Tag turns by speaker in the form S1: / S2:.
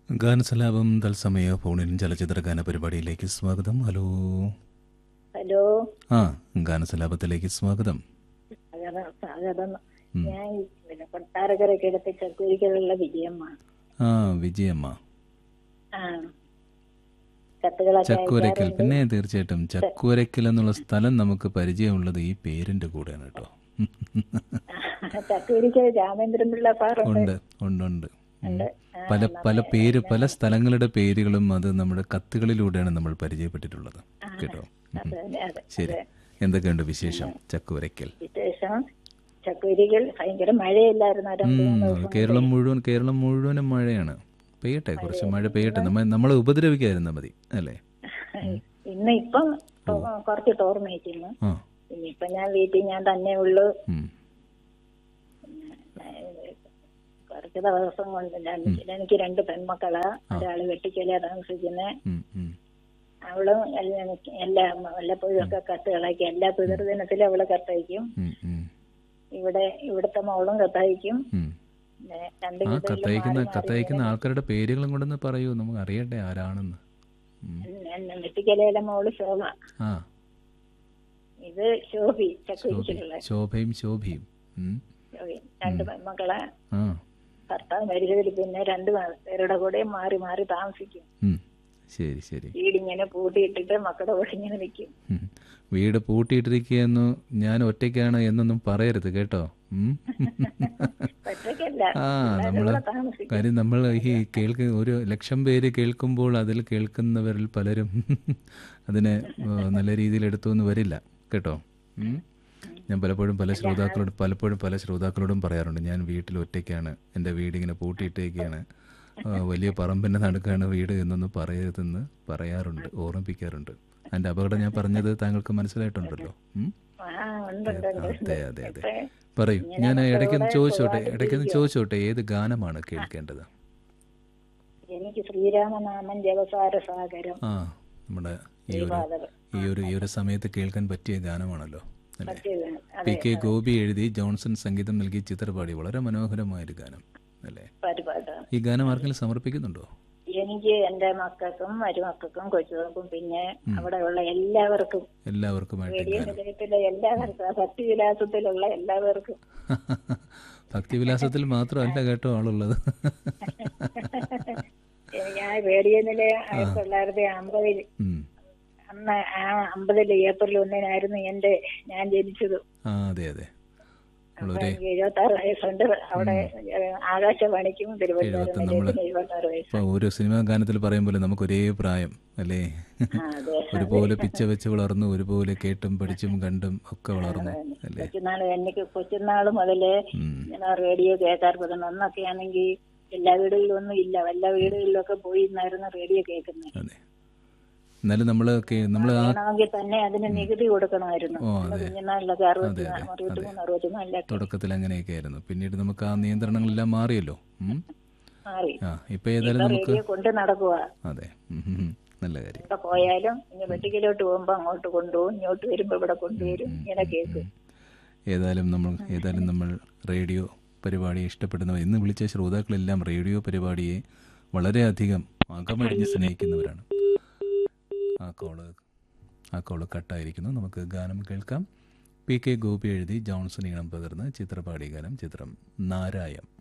S1: ഗാനസലാപം തത്സമയ ഫോണിൻ ചലച്ചിത്ര ഗാന പരിപാടിയിലേക്ക് സ്വാഗതം ഹലോ
S2: ഹലോ
S1: ആ ഗാനസലാപത്തിലേക്ക് സ്വാഗതം
S2: സ്വാഗതം സ്വാഗതം ഞാൻ പിന്നെ കൊട്ടാരക്കരയ്ക്ക് അടുത്ത് ചക്കൂരിക്കലുള്ള വിജയമ്മ
S1: ആ വിജയമ്മ
S2: ആ കത്തുകളൊക്കെ
S1: ചക്കുവരക്കൽ
S2: അയക്കാറുണ്ട്.
S1: പിന്നെ തീർച്ചയായിട്ടും ചക്കുവരക്കൽ എന്നുള്ള സ്ഥലം നമുക്ക് പരിചയമുള്ളത് ഈ പേരിന്റെ കൂടെയാണ് കേട്ടോ
S2: ചക്കൂരിക്ക് രാമേന്ദ്രൻ പിള്ള പാറുണ്ട്
S1: ഉണ്ട് ഉണ്ട് ഉണ്ട് ഉം.
S2: ഉണ്ട്. ആ,
S1: പല പല പേര് പല സ്ഥലങ്ങളുടെ പേരുകളും അത് നമ്മുടെ കത്തുകളിലൂടെയാണ് നമ്മൾ പരിചയപ്പെട്ടിട്ടുള്ളത് കേട്ടോ
S2: അത് തന്നെ അതെ
S1: ശരി എന്തൊക്കെയുണ്ട് വിശേഷം ചക്കുവരക്കൽ
S2: വിശേഷം ചക്കൂരികൾ ഭയങ്കര മഴയില്ലായിരുന്നു ഒരു രണ്ട് മൂന്ന്
S1: ഉം, കേരളം മുഴുവൻ കേരളം മുഴുവനും മഴയാണ് പെയ്യട്ടെ കുറച്ച് മഴ പെയ്യട്ടെ നമ്മൾ നമ്മളെ ഉപദ്രവിക്കാതിരുന്നാൽ മതി അല്ലേ
S2: ഇന്ന് ഇപ്പം ടോ- കുറച്ച് തോർന്നേക്കുന്നു
S1: ആ
S2: ഇനിയിപ്പൊ ഞാൻ വീട്ടിൽ ഞാൻ തന്നെ ഉള്ളു
S1: ഉം.
S2: കുറച്ച് ദിവസം കൊണ്ട് ഞാൻ- എനിക്ക് രണ്ട് പെൺമക്കളാ ഒരാള് വെട്ടിക്കല താമസിക്കുന്നത്
S1: ഉം, ഉം.
S2: അവളും എല്ലാ എല്ലാ വല്ലപ്പോഴും ഒക്കെ കത്തുകളയക്കും എല്ലാ പിതൃദിനത്തിലും അവള് കത്തയക്കും
S1: ഉം, ഉം,
S2: ഇവിടെ ഇവിടുത്തെ മോളും കത്തയക്കും
S1: ഉം.
S2: പിന്നെ രണ്ട്
S1: ആ
S2: വീടുകളിലും
S1: കത്തയക്കുന്ന
S2: മാറി മാറി
S1: കത്തയക്കുന്ന ആൾക്കാരുടെ പേരുകളും കൊണ്ടൊന്ന് പറയൂ നമുക്ക് അറിയട്ടെ ആരാണെന്ന് ഉം.
S2: എന്നെ വെട്ടിക്കലയിലെ മോള് ശോഭ
S1: ആ
S2: ഇത് ശോഭി
S1: ശോഭി
S2: ചക്കുരിച്ചിട്ടുള്ള
S1: ശോഭയും ശോഭിയും ഉം.
S2: ശോഭി രണ്ട് പെൺമക്കളെ
S1: ആ
S2: ഭർത്താവ് മരിച്ചതിൽ പിന്നെ രണ്ട് പേരുടെ കൂടെ മാറി മാറി താമസിക്കും
S1: ഉം. ശരി ശരി
S2: വീടിങ്ങനെ പൂട്ടിയിട്ടിട്ട് മക്കളുടെ കൂടെ ഇങ്ങനെ നിൽക്കും
S1: ഉം. വീട് പൂട്ടിയിട്ടിരിക്കുകയെന്നു ഞാൻ ഒറ്റയ്ക്കാണ് എന്നൊന്നും പറയരുത് കേട്ടോ ഉം.
S2: ഒറ്റയ്ക്കല്ല
S1: ആ
S2: എല്ലാവരും
S1: നമ്മള്
S2: കൂടെ താമസിക്കും
S1: കാര്യം നമ്മൾ ഈ കേൾക്ക ഒരു ലക്ഷം പേര് കേൾക്കുമ്പോൾ അതിൽ കേൾക്കുന്നവരിൽ പലരും അതിനെ ഏഹ്, നല്ല രീതിയിൽ എടുത്തു എന്ന് വരില്ല കേട്ടോ ഉം. ഞാൻ പലപ്പോഴും പല ശ്രോതാക്കളോട് പലപ്പോഴും പല ശ്രോതാക്കളോടും പറയാറുണ്ട് ഞാൻ വീട്ടിൽ ഒറ്റയ്ക്കാണ് എൻ്റെ വീടിങ്ങനെ പൂട്ടിയിട്ടേക്കാണ് ആ, വലിയ പറമ്പിൻ്റെ നടുക്കാണ് വീട് എന്നൊന്നും പറയരുതെന്ന് പറയാറുണ്ട് ഓർമ്മിപ്പിക്കാറുണ്ട് അതിൻ്റെ അപകടം ഞാൻ പറഞ്ഞത് താങ്കൾക്ക് മനസ്സിലായിട്ടുണ്ടല്ലോ ഉം?
S2: ആ ഉണ്ട് ഉണ്ട് ഉണ്ട്
S1: അതെ അതെ അതെ
S2: ഇപ്പൊ
S1: പറയൂ ഞാൻ ഇടയ്ക്കൊന്ന് ചോദിച്ചോട്ടെ ഇടയ്ക്കൊന്ന് ചോദിച്ചോട്ടെ ഏത് ഗാനമാണ് കേൾക്കേണ്ടത്
S2: എനിക്ക് ശ്രീരാമനാമൻ ജവസാര സാഗരം
S1: ആ നമ്മുടെ ഈ ഒരു
S2: പാതകൾ
S1: ഈ ഒരു ഈ ഒരു സമയത്ത് കേൾക്കാൻ പറ്റിയ ഗാനമാണല്ലോ അല്ലേ
S2: മറ്റേത്
S1: പി
S2: അതെ
S1: കെ ഗോപി എഴുതി ജോൺസൺ സംഗീതം നൽകി ചിത്രപാടി വളരെ മനോഹരമായൊരു ഗാനം അല്ലേ
S2: പരിപാടി
S1: ഈ ഗാനം ആർക്കെങ്കിലും സമർപ്പിക്കുന്നുണ്ടോ
S2: എനിക്ക് എന്റെ മക്കൾക്കും മരുമക്കൾക്കും കൊച്ചുമക്കൾക്കും പിന്നെ അവിടെയുള്ള എല്ലാവർക്കും
S1: എല്ലാവർക്കുമായിട്ട്
S2: റേഡിയോ
S1: ഗാനം
S2: നിലയത്തിലെ എല്ലാവർക്കും ആ ഭക്തിവിലാസത്തിലുള്ള എല്ലാവർക്കും
S1: ഭക്തിവിലാസത്തിൽ മാത്രമല്ല കേട്ടോ ആളുള്ളത്
S2: ഞാൻ റേഡിയോ നിലയം ആയിരത്തി തൊള്ളായിരത്തി അമ്പതിൽ
S1: ഉം.
S2: അന്ന് ആ അമ്പതിൽ ഏപ്രിൽ ഒന്നിനായിരുന്നു എന്റെ ഞാൻ ജനിച്ചത്
S1: ആ അതെ അതെ
S2: അപ്പൊ
S1: നമ്മളൊരു
S2: എനിക്ക് എഴുപത്തി ആറ് വയസ്സുണ്ട് അവിടെ ഏഹ്, ആകാശവാണിക്കും തിരുവനന്തപുരം
S1: എഴുപത്തി നമ്മള്
S2: നിലയത്തിന് എഴുപത്തി ആറ് വയസ്സ്
S1: ഇപ്പൊ ഓരോ സിനിമാ ഗാനത്തിൽ പറയും പോലെ നമുക്ക് ഒരേ പ്രായം അല്ലേ
S2: ആ, അതെ
S1: ഒരുപോലെ പിച്ച വെച്ച് വളർന്നു ഒരുപോലെ കേട്ടും പഠിച്ചും കണ്ടും ഒക്കെ വളർന്നു അല്ലേ
S2: കൊച്ചുനാള് എനിക്ക് കൊച്ചുനാള് മുതല്
S1: ഉം.
S2: ഇങ്ങനെ റേഡിയോ കേൾക്കാറ് പറ്റുന്നു അന്നൊക്കെ ആണെങ്കിൽ എല്ലാ വീടുകളിലും ഒന്നും ഇല്ല വല്ല വീടുകളിലൊക്കെ പോയി ഇന്നായിരുന്നു റേഡിയോ കേൾക്കുന്നത്
S1: അതെ എന്നാലും നമ്മൾ നമ്മൾ ആ
S2: വേണമെങ്കിൽ തന്നെ അതിന് നികുതി കൊടുക്കണമായിരുന്നു
S1: ഓ,
S2: നമ്മുടെ
S1: അതെ.
S2: കുഞ്ഞുനാളിലൊക്കെ അറുപത്തി അറുപത്തി മൂന്ന് അറുപത്തി നാലിലൊക്കെ
S1: തുടക്കത്തിൽ അങ്ങനെയൊക്കെ ആയിരുന്നു പിന്നീട് നമുക്ക് ആ നിയന്ത്രണങ്ങളെല്ലാം മാറിയല്ലോ ഉം.
S2: മാറി
S1: ആ ഇപ്പൊ ഏതായാലും നമുക്ക്
S2: റേഡിയോ കൊണ്ട് നടക്കുക
S1: അതെ ഉം, ഉം, ഉം. നല്ല കാര്യം
S2: ഇവിടെ പോയാലും ഇനി വെട്ടിക്കലോട്ട് പോകുമ്പോ അങ്ങോട്ട് കൊണ്ടുപോകും ഇങ്ങോട്ട് വരുമ്പോ ഇവിടെ കൊണ്ടുവരും ഇങ്ങനെ കേൾക്കും
S1: ഏതായാലും നമ്മൾ ഏതായാലും നമ്മൾ റേഡിയോ പരിപാടിയെ ഇഷ്ടപ്പെടുന്നവർ ഇന്ന് വിളിച്ച ശ്രോതാക്കളെല്ലാം റേഡിയോ പരിപാടിയെ വളരെയധികം അകമഴിഞ്ഞ് സ്നേഹിക്കുന്നവരാണ് ആ കോള് ആ കോള് കട്ടായിരിക്കുന്നു നമുക്ക് ഗാനം കേൾക്കാം പി കെ ഗോപി എഴുതി ജോൺസൺ ഈണം പകർന്ന് ചിത്രപാടി ഗാനം ചിത്രം നാരായം